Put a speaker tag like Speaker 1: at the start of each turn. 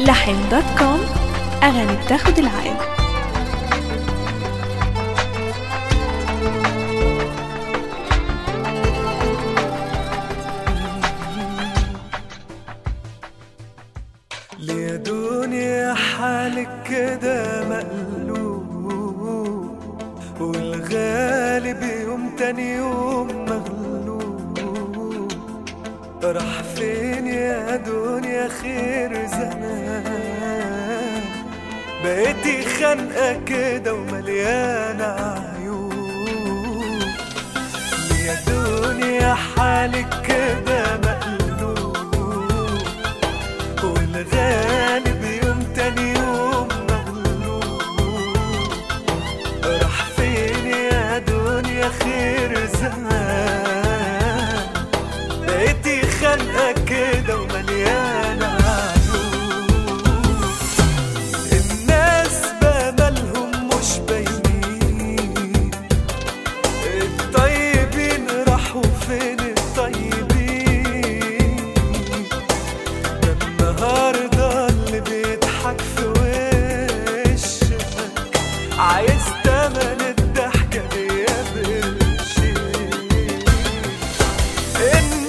Speaker 1: لحن دوت كوم أغاني بتاخد العقل
Speaker 2: ليه دنيا حالك كده مقلوب والغالب يوم تاني يوم مغلوب راح فين يا دنيا خير زمان بقيتي خانقة كده ومليانة عيوب ليه يا دنيا حالك كده مقلوب والغالب يوم تاني يوم مغلوب راح فين يا دنيا خير زمان بقيتي خانقة كده ومليانة عيوب الناس بمالهم مش باينين الطيبين راحوا فين الطيبين ده النهارده اللي بيضحك في وشك عايز تمن الضحكة دي برشين